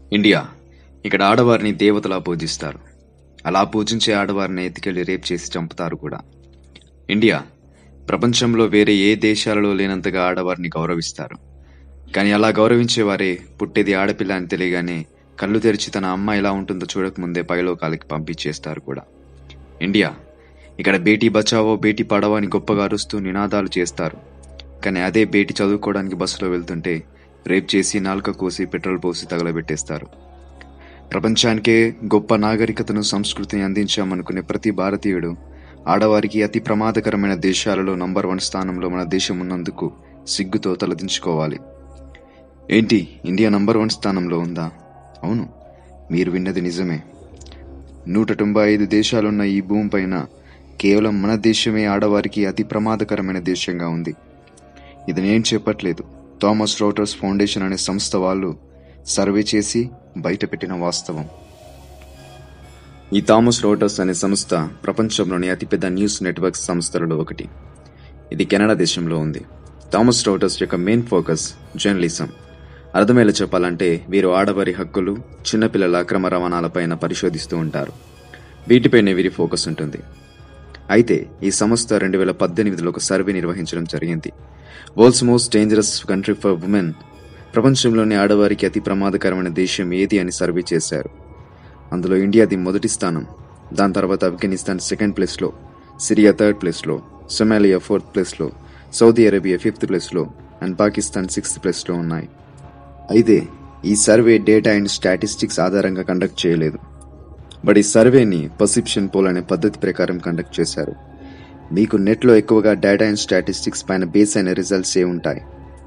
India ఇక్కడ ఆడవారిని దేవతలా పూజిస్తారు అలా పూజించే ఆడవారిని ఎత్తుకెళ్లి రేప్ చేసి చంపుతారు కూడా ఇండియా ప్రపంచంలో వేరే ఏ దేశాలలో లేనంతగా ఆడవారిని గౌరవిస్తారు కానీ అలా గౌరవించే వారే పుట్టేది ఆడపిల్ల అని తెలియగానే కళ్ళు తెరిచి తన అమ్మ ఎలా ఉంటుందో చూడకముందే పైలోకాలకి పంపించేస్తారు కూడా ఇండియా ఇక్కడ బేటీ బచావో బేటీ పడావో అని గొప్పగా అరుస్తూ నినాదాలు చేస్తారు కానీ అదే బేటీ చదువుకోవడానికి బస్సులో వెళ్తుంటే రేప్ చేసి నాలుక కోసి పెట్రోల్ పోసి తగలబెట్టేస్తారు ప్రపంచానికే గొప్ప నాగరికతను సంస్కృతిని అందించామనుకునే ప్రతి భారతీయుడు ఆడవారికి అతి ప్రమాదకరమైన దేశాలలో నంబర్ వన్ స్థానంలో మన దేశం ఉన్నందుకు సిగ్గుతో తలదించుకోవాలి ఏంటి ఇండియా నంబర్ వన్ స్థానంలో ఉందా అవును మీరు విన్నది నిజమే నూట తొంభై ఐదు దేశాలున్న ఈ భూమిపైన కేవలం మన దేశమే ఆడవారికి అతి ప్రమాదకరమైన దేశంగా ఉంది ఇది నేను చెప్పట్లేదు థామస్ రోటర్స్ ఫౌండేషన్ అనే సంస్థ వాళ్ళు సర్వే చేసి బయటపెట్టిన వాస్తవం ఈ థామస్ రోటర్స్ అనే సంస్థ ప్రపంచంలోని అతిపెద్ద న్యూస్ నెట్వర్క్ సంస్థలలో ఒకటి ఇది కెనడా దేశంలో ఉంది థామస్ రోటర్స్ యొక్క మెయిన్ ఫోకస్ జర్నలిజం అర్థమయ్యేలా చెప్పాలంటే వీరు ఆడవారి హక్కులు చిన్నపిల్లల అక్రమ రవాణాలపైన పరిశోధిస్తూ ఉంటారు వీటిపైనే వీరి ఫోకస్ ఉంటుంది అయితే ఈ సంస్థ రెండు వేల పద్దెనిమిదిలో ఒక సర్వే నిర్వహించడం జరిగింది world's most dangerous country for women ప్రపంచంలోని ఆడవారికి అతి ప్రమాదకరమైన దేశం ఏది అని సర్వే చేశారు అందులో ఇండియాది మొదటి స్థానం దాని తర్వాత ఆఫ్ఘనిస్తాన్ సెకండ్ ప్లేస్లో సిరియా థర్డ్ ప్లేస్లో సొమాలియా ఫోర్త్ ప్లేస్లో సౌదీ అరేబియా ఫిఫ్త్ ప్లేస్లో అండ్ పాకిస్తాన్ సిక్స్త్ ప్లేస్లో ఉన్నాయి అయితే ఈ సర్వే డేటా అండ్ స్టాటిస్టిక్స్ ఆధారంగా కండక్ట్ చేయలేదు బట్ ఈ సర్వేని పర్సెప్షన్ పోల్ అనే పద్ధతి ప్రకారం కండక్ట్ చేశారు మీకు నెట్లో ఎక్కువగా డేటా అండ్ స్టాటిస్టిక్స్ పైన బేస్ అయిన రిజల్ట్స్ ఏ ఉంటాయి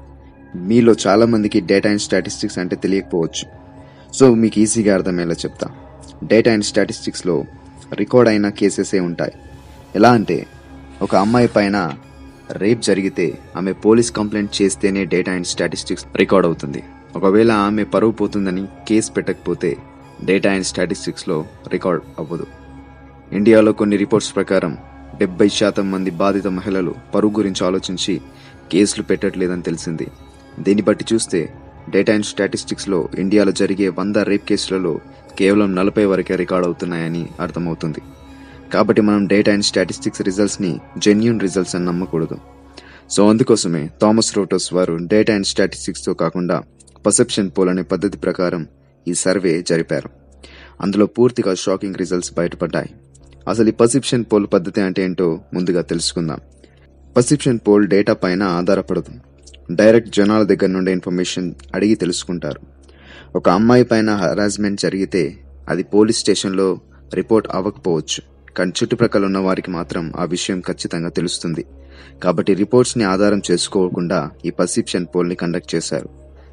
మీలో చాలా మందికి డేటా అండ్ స్టాటిస్టిక్స్ అంటే తెలియకపోవచ్చు సో మీకు ఈజీగా అర్థమయ్యేలా చెప్తా డేటా అండ్ స్టాటిస్టిక్స్లో రికార్డ్ అయిన కేసెసే ఉంటాయి ఎలా అంటే ఒక అమ్మాయి పైన రేప్ జరిగితే ఆమె పోలీస్ కంప్లైంట్ చేస్తేనే డేటా అండ్ స్టాటిస్టిక్స్ రికార్డ్ అవుతుంది ఒకవేళ ఆమె పరువు పోతుందని కేసు పెట్టకపోతే డేటా అండ్ స్టాటిస్టిక్స్లో రికార్డ్ అవ్వదు ఇండియాలో కొన్ని రిపోర్ట్స్ ప్రకారం డెబ్బై శాతం మంది బాధిత మహిళలు పరువు గురించి ఆలోచించి కేసులు పెట్టట్లేదని తెలిసింది దీన్ని బట్టి చూస్తే డేటా అండ్ స్టాటిస్టిక్స్లో ఇండియాలో జరిగే వంద రేప్ కేసులలో కేవలం నలభై వరకే రికార్డ్ అవుతున్నాయని అర్థమవుతుంది కాబట్టి మనం డేటా అండ్ స్టాటిస్టిక్స్ రిజల్ట్స్ని జెన్యున్ రిజల్ట్స్ అని నమ్మకూడదు సో అందుకోసమే థామస్ రోటోస్ వారు డేటా అండ్ స్టాటిస్టిక్స్తో కాకుండా పర్సెప్షన్ పోల్ అనే పద్ధతి ప్రకారం ఈ సర్వే జరిపారు అందులో పూర్తిగా షాకింగ్ రిజల్ట్స్ బయటపడ్డాయి అసలు ఈ పర్సెప్షన్ పోల్ పద్ధతి అంటే ఏంటో ముందుగా తెలుసుకుందాం పర్సెప్షన్ పోల్ డేటా పైన ఆధారపడదు డైరెక్ట్ జనాల దగ్గర నుండి ఇన్ఫర్మేషన్ అడిగి తెలుసుకుంటారు ఒక అమ్మాయి పైన హరాస్మెంట్ జరిగితే అది పోలీస్ స్టేషన్లో రిపోర్ట్ అవ్వకపోవచ్చు కానీ చుట్టుప్రక్కల ఉన్న వారికి మాత్రం ఆ విషయం ఖచ్చితంగా తెలుస్తుంది కాబట్టి రిపోర్ట్స్ని ఆధారం చేసుకోకుండా ఈ పర్సెప్షన్ పోల్ని కండక్ట్ చేశారు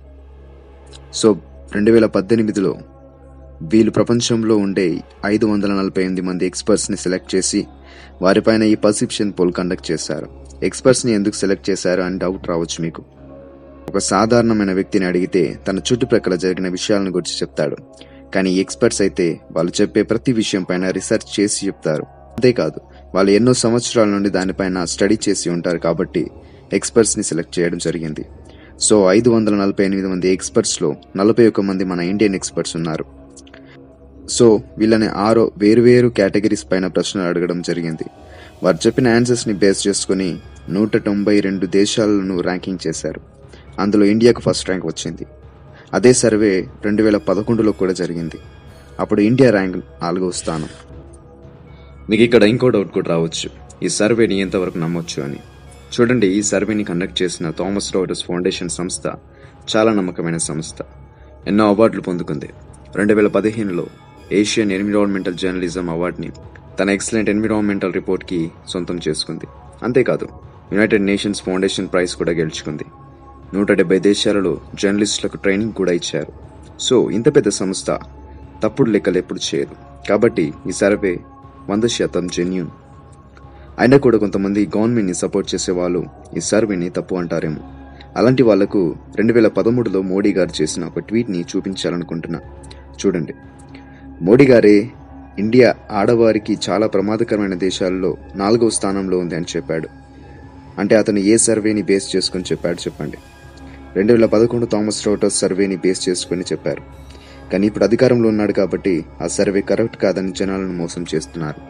సో రెండు వేల పద్దెనిమిదిలో వీళ్ళు ప్రపంచంలో ఉండే ఐదు వందల నలభై ఎనిమిది మంది ఎక్స్పర్ట్స్ని సెలెక్ట్ చేసి వారిపైన ఈ పర్సెప్షన్ పోల్ కండక్ట్ చేశారు ఎక్స్పర్ట్స్ని ఎందుకు సెలెక్ట్ చేశారు అని డౌట్ రావచ్చు మీకు ఒక సాధారణమైన వ్యక్తిని అడిగితే తన చుట్టుప్రక్కల జరిగిన విషయాలను గురించి చెప్తాడు కానీ ఈ ఎక్స్పర్ట్స్ అయితే వాళ్ళు చెప్పే ప్రతి విషయం పైన రీసెర్చ్ చేసి చెప్తారు అంతేకాదు వాళ్ళు ఎన్నో సంవత్సరాల నుండి దానిపైన స్టడీ చేసి ఉంటారు కాబట్టి ఎక్స్పర్ట్స్ని సెలెక్ట్ చేయడం జరిగింది సో ఐదు వందల నలభై ఎనిమిది మంది ఎక్స్పర్ట్స్లో నలభై ఒక్క మంది మన ఇండియన్ ఎక్స్పర్ట్స్ ఉన్నారు సో వీళ్ళని ఆరో వేరువేరు కేటగిరీస్ పైన ప్రశ్నలు అడగడం జరిగింది వారు చెప్పిన ఆన్సర్స్ని బేస్ చేసుకుని నూట తొంభై రెండు దేశాలను ర్యాంకింగ్ చేశారు అందులో ఇండియాకు ఫస్ట్ ర్యాంక్ వచ్చింది అదే సర్వే రెండు వేల పదకొండులో కూడా జరిగింది అప్పుడు ఇండియా ర్యాంక్ నాలుగో స్థానం మీకు ఇక్కడ ఇంకో డౌట్ కూడా రావచ్చు ఈ సర్వేని ఎంతవరకు నమ్మొచ్చు అని చూడండి ఈ సర్వేని కండక్ట్ చేసిన థామస్ రోటర్స్ ఫౌండేషన్ సంస్థ చాలా నమ్మకమైన సంస్థ ఎన్నో అవార్డులు పొందుకుంది రెండు వేల పదిహేనులో ఏషియన్ ఎన్విరాన్మెంటల్ జర్నలిజం అవార్డుని తన ఎక్సలెంట్ ఎన్విరాన్మెంటల్ రిపోర్ట్కి సొంతం చేసుకుంది అంతేకాదు యునైటెడ్ నేషన్స్ ఫౌండేషన్ ప్రైజ్ కూడా గెలుచుకుంది నూట డెబ్బై దేశాలలో జర్నలిస్టులకు ట్రైనింగ్ కూడా ఇచ్చారు సో ఇంత పెద్ద సంస్థ తప్పుడు లెక్కలు ఎప్పుడు చేయదు కాబట్టి ఈ సర్వే వంద శాతం జెన్యున్ అయినా కూడా కొంతమంది గవర్నమెంట్ని సపోర్ట్ చేసే వాళ్ళు ఈ సర్వేని తప్పు అంటారేమో అలాంటి వాళ్లకు రెండు వేల పదమూడులో మోడీ గారు చేసిన ఒక ట్వీట్ని చూపించాలనుకుంటున్నా చూడండి మోడీ గారే ఇండియా ఆడవారికి చాలా ప్రమాదకరమైన దేశాల్లో నాలుగవ స్థానంలో ఉంది అని చెప్పాడు అంటే అతను ఏ సర్వేని బేస్ చేసుకుని చెప్పాడు చెప్పండి రెండు వేల పదకొండు థామస్ రోటర్స్ సర్వేని బేస్ చేసుకుని చెప్పారు కానీ ఇప్పుడు అధికారంలో ఉన్నాడు కాబట్టి ఆ సర్వే కరెక్ట్ కాదని జనాలను మోసం చేస్తున్నారు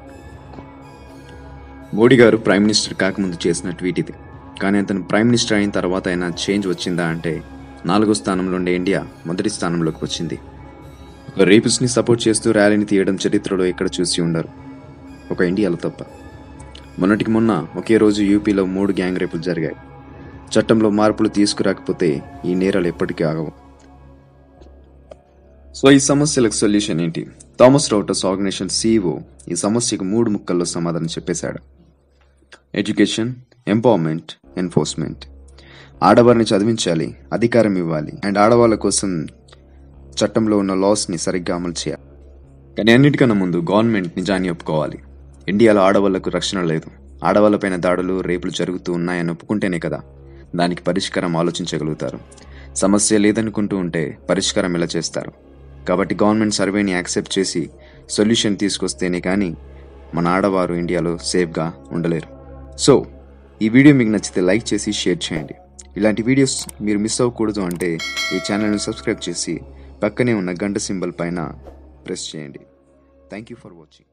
మోడీ గారు ప్రైమ్ మినిస్టర్ కాకముందు చేసిన ట్వీట్ ఇది కానీ అతను ప్రైమ్ మినిస్టర్ అయిన తర్వాత అయినా చేంజ్ వచ్చిందా అంటే నాలుగో స్థానంలో ఉండే ఇండియా మొదటి స్థానంలోకి వచ్చింది ఒక రేపిస్ట్ని సపోర్ట్ చేస్తూ ర్యాలీని తీయడం చరిత్రలో ఎక్కడ చూసి ఉండరు ఒక ఇండియాలో తప్ప మొన్నటికి మొన్న ఒకే రోజు యూపీలో మూడు గ్యాంగ్ రేపులు జరిగాయి చట్టంలో మార్పులు తీసుకురాకపోతే ఈ నేరాలు ఎప్పటికీ ఆగవు సో ఈ సమస్యలకు సొల్యూషన్ ఏంటి థామస్ రౌటర్స్ ఆర్గనైజేషన్ సీఈఓ ఈ సమస్యకు మూడు ముక్కల్లో సమాధానం చెప్పేశాడు ఎడ్యుకేషన్ ఎంపవర్మెంట్ ఎన్ఫోర్స్మెంట్ ఆడవారిని చదివించాలి అధికారం ఇవ్వాలి అండ్ ఆడవాళ్ళ కోసం చట్టంలో ఉన్న లాస్ని సరిగ్గా అమలు చేయాలి కానీ అన్నిటికన్నా ముందు గవర్నమెంట్ నిజాన్ని ఒప్పుకోవాలి ఇండియాలో ఆడవాళ్లకు రక్షణ లేదు ఆడవాళ్ళపైన దాడులు రేపులు జరుగుతూ ఉన్నాయని ఒప్పుకుంటేనే కదా దానికి పరిష్కారం ఆలోచించగలుగుతారు సమస్య లేదనుకుంటూ ఉంటే పరిష్కారం ఎలా చేస్తారు కాబట్టి గవర్నమెంట్ సర్వేని యాక్సెప్ట్ చేసి సొల్యూషన్ తీసుకొస్తేనే కానీ మన ఆడవారు ఇండియాలో సేఫ్గా ఉండలేరు సో ఈ వీడియో మీకు నచ్చితే లైక్ చేసి షేర్ చేయండి ఇలాంటి వీడియోస్ మీరు మిస్ అవ్వకూడదు అంటే ఈ ఛానల్ని సబ్స్క్రైబ్ చేసి పక్కనే ఉన్న గంట సింబల్ పైన ప్రెస్ చేయండి థ్యాంక్ యూ ఫర్ వాచింగ్